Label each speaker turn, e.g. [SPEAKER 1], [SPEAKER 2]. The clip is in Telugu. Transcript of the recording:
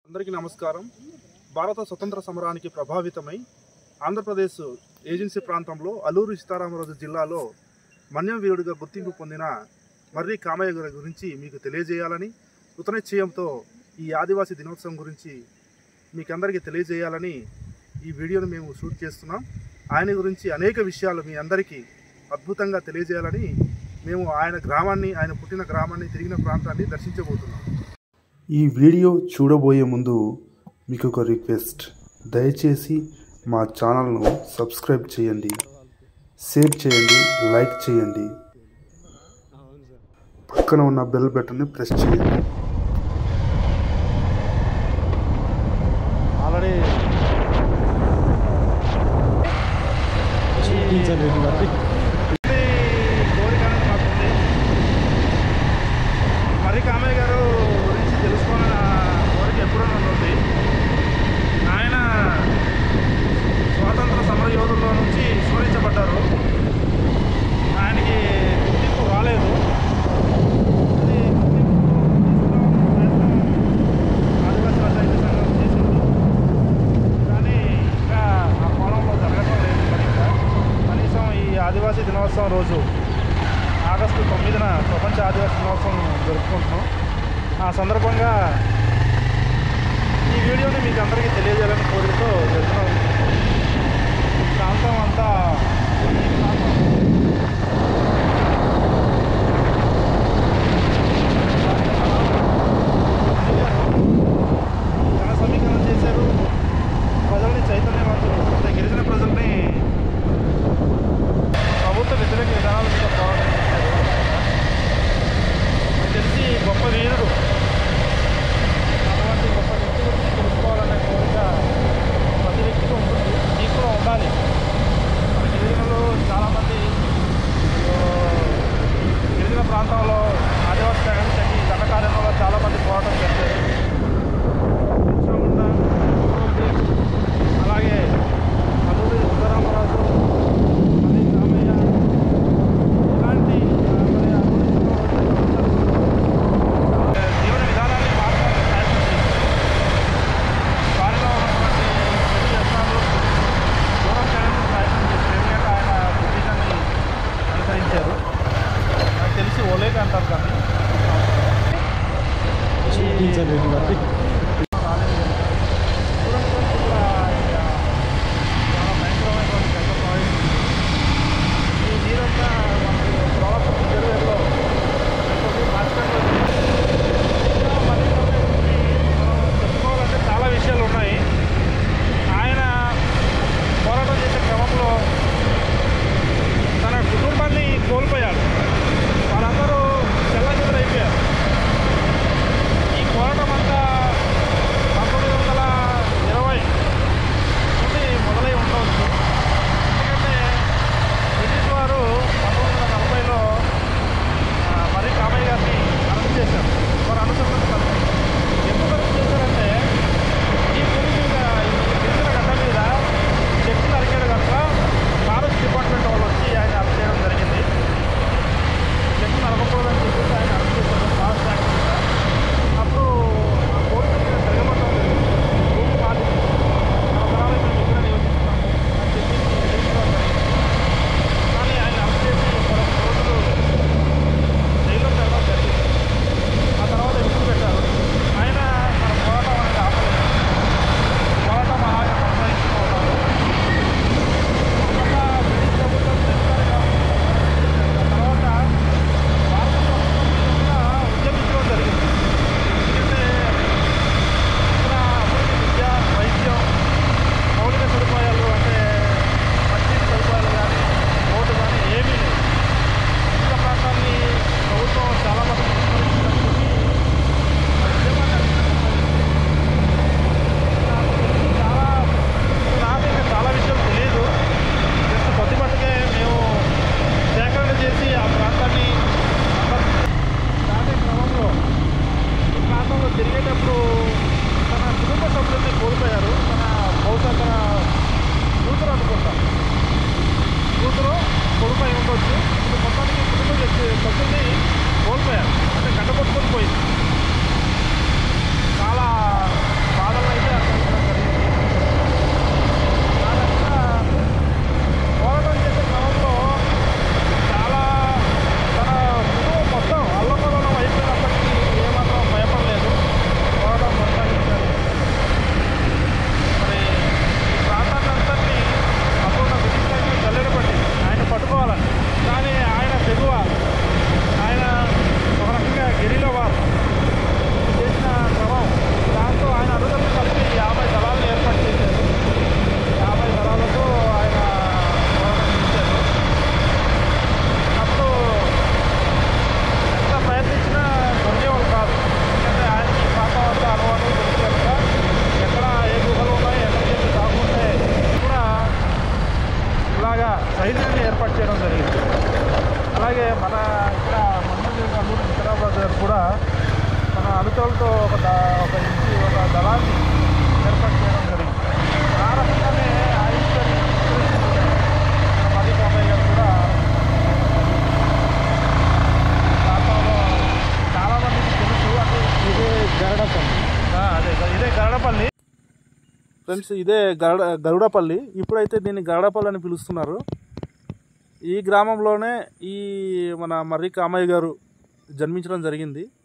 [SPEAKER 1] అందరికీ నమస్కారం భారత స్వతంత్ర సమరానికి ప్రభావితమై ఆంధ్రప్రదేశ్ ఏజెన్సీ ప్రాంతంలో అల్లూరు సీతారామరాజు జిల్లాలో మన్యం వీరుడిగా గుర్తింపు పొందిన మర్రి కామయ్య గారి గురించి మీకు తెలియజేయాలని కృతనిశ్చయంతో ఈ ఆదివాసీ దినోత్సవం గురించి మీకు అందరికీ తెలియజేయాలని ఈ వీడియోను మేము షూట్ చేస్తున్నాం ఆయన గురించి అనేక విషయాలు మీ అందరికీ అద్భుతంగా తెలియజేయాలని మేము ఆయన గ్రామాన్ని ఆయన పుట్టిన గ్రామాన్ని తిరిగిన ప్రాంతాన్ని దర్శించబోతున్నాం ఈ వీడియో చూడబోయే ముందు మీకు ఒక రిక్వెస్ట్ దయచేసి మా ఛానల్ను సబ్స్క్రైబ్ చేయండి షేర్ చేయండి లైక్ చేయండి పక్కన ఉన్న బెల్ బటన్ని ప్రెస్ చేయండి ఆల్రెడీ మరి కామయ్య గారు గురించి తెలుసుకోవాలని నా కోరిక ఎప్పుడూ ఉంది ఆయన స్వాతంత్ర సమర యోధుల్లో నుంచి విస్మరించబడ్డారు ఆయనకి గుర్తింపు రాలేదు అది గుర్తింపు తీసుకురావాలని ప్రయత్నం ఆదివాసీ రచయిత సంఘం చేసింది కానీ ఇంకా ఆ కోణంలో జరగటం లేదు మరి ఇంకా కనీసం ఈ ఆదివాసీ దినోత్సవం రోజు ఆగస్టు తొమ్మిదిన ప్రపంచ ఆదివాసీ దినోత్సవం జరుపుకుంటున్నాం ఆ సందర్భంగా ఈ వీడియోని మీకు అందరికీ తెలియజేయాలని కోరికతో వెళ్తున్నాం ఈ ప్రాంతం అంతా ఈ ప్రాంతం జన సమీకరణ చేశారు ప్రజల్ని చైతన్యవంతులు అంటే గిరిజన ప్రజల్ని ప్రభుత్వ వ్యతిరేక విధానాల మీద పోరాటం చేశారు నాకు తెలిసి గొప్ప వీరుడు అటువంటి గొప్ప వ్యక్తి గురించి తెలుసుకోవాలనే కోరిక ప్రతి వ్యక్తికి ఉంటుంది మీకు కూడా ఉండాలి గరడపల్లి ఫ్రెండ్స్ ఇదే గరుడ గరుడపల్లి ఇప్పుడైతే దీన్ని గరడపల్లి అని పిలుస్తున్నారు ఈ గ్రామంలోనే ఈ మన మర్రి కామయ్య గారు జన్మించడం జరిగింది